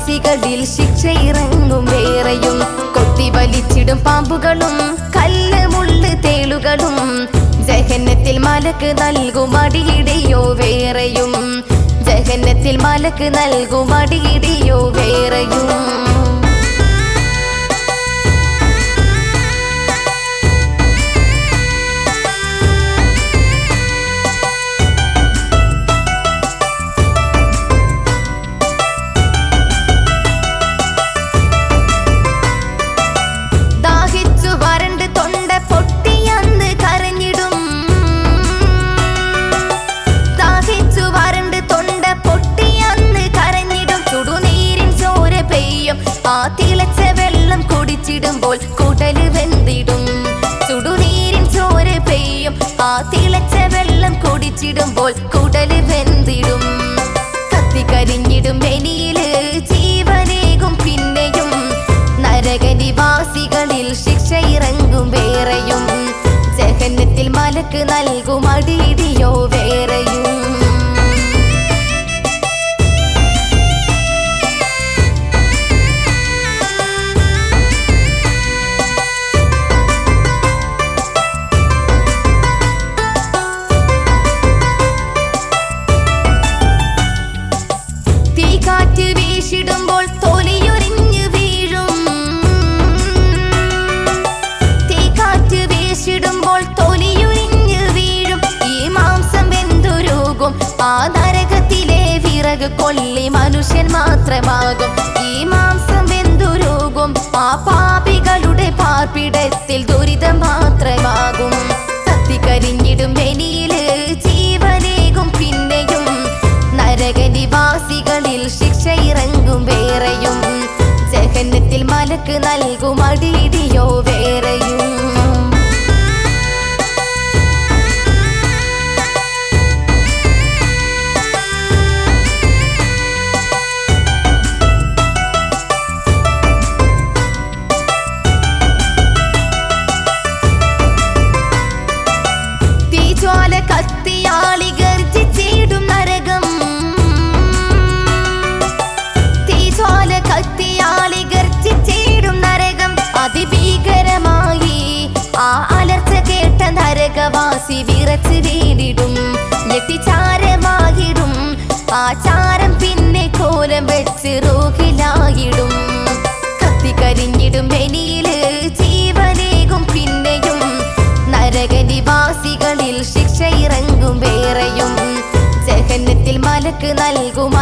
നിവാസികളിൽ ശിക്ഷ ഇറങ്ങും വേറെയും കൊത്തി വലിച്ചിടും പാമ്പുകളും കല്ല് മുള്ള് തേളുകളും ജഹന്നത്തിൽ മലക്ക് നൽകും അടിയിടിയോ വേറെയും ജഹന്നത്തിൽ മലക്ക് നൽകും അടിയിടിയോ വേറെയും ദാഹിച്ചു വരണ്ട് തൊണ്ട പൊട്ടിയന്ന് കരഞ്ഞിടും ദാഹിച്ചു വരണ്ട് തൊണ്ട പൊട്ടിയന്ന് കരഞ്ഞിടും ചുടുനീരിൻ ചോര പെയ്യും ആ തിളച്ച വെള്ളം കുടിച്ചിടുമ്പോൾ കുടല് വെന്തിടും ചുടുനീരിൻ ചോര പെയ്യും ആ തിളച്ച വെള്ളം കുടിച്ചിടുമ്പോൾ കുടല് വെന്തിടും കത്തിക്കരിഞ്ഞിടും വെനിയില് ജീവനേകും പിന്നെയും നരകനിവാസികളിൽ ശിക്ഷ ഇറങ്ങും വേറെയും ജഹന്നത്തിൽ മലക്ക് നൽകും അടിയിടിയോ വേറെയും തീക്കാറ്റ് വീശിടുമ്പോൾ തൊലിയൊരിഞ്ഞു വീഴും തീക്കാറ്റ് വീശിടുമ്പോൾ തൊലിയൊരിഞ്ഞു വീഴും ഈ മാംസം വെന്തുരുകും ആ നരകത്തിലെ വിറക് കൊള്ളി മനുഷ്യൻ മാത്രമാകും ഈ മാംസം വെന്തുരുകും ആ പാപികളുടെ പാർപ്പിടത്തിൽ ദുരിതം മാത്രമാകും കത്തിക്കരിഞ്ഞിടും വെനിയില് ജീവനേകും പിന്നെയും നരകനിവാസികളിൽ ശിക്ഷ ഇറങ്ങും വേറെയും ജഹന്നത്തിൽ മലക്ക് നൽകും അടിയിടിയോ വേറെയും തീജ്വാല കത്തിയാളി ഗർജിച്ചിടും നരകം തീജ്വാല കത്തിയാളി ഗർജിച്ചിടും നരകം അതിഭീകരമായി ആ അലർച്ച കേട്ട നരകവാസി വിറച്ച് വീടിടും ഞെട്ടിച്ചാരമായിടും ആ ചാരം പിന്നെ കോലം വെച്ച് റോഹിലായിടും കത്തിക്കരിഞ്ഞിടും വെനിയില് ജീവനേകും പിന്നെയും നരകനിവാസികളിൽ ശിക്ഷ ഇറങ്ങും വേറെയും ജഹന്നത്തിൽ മലക്ക് നൽകും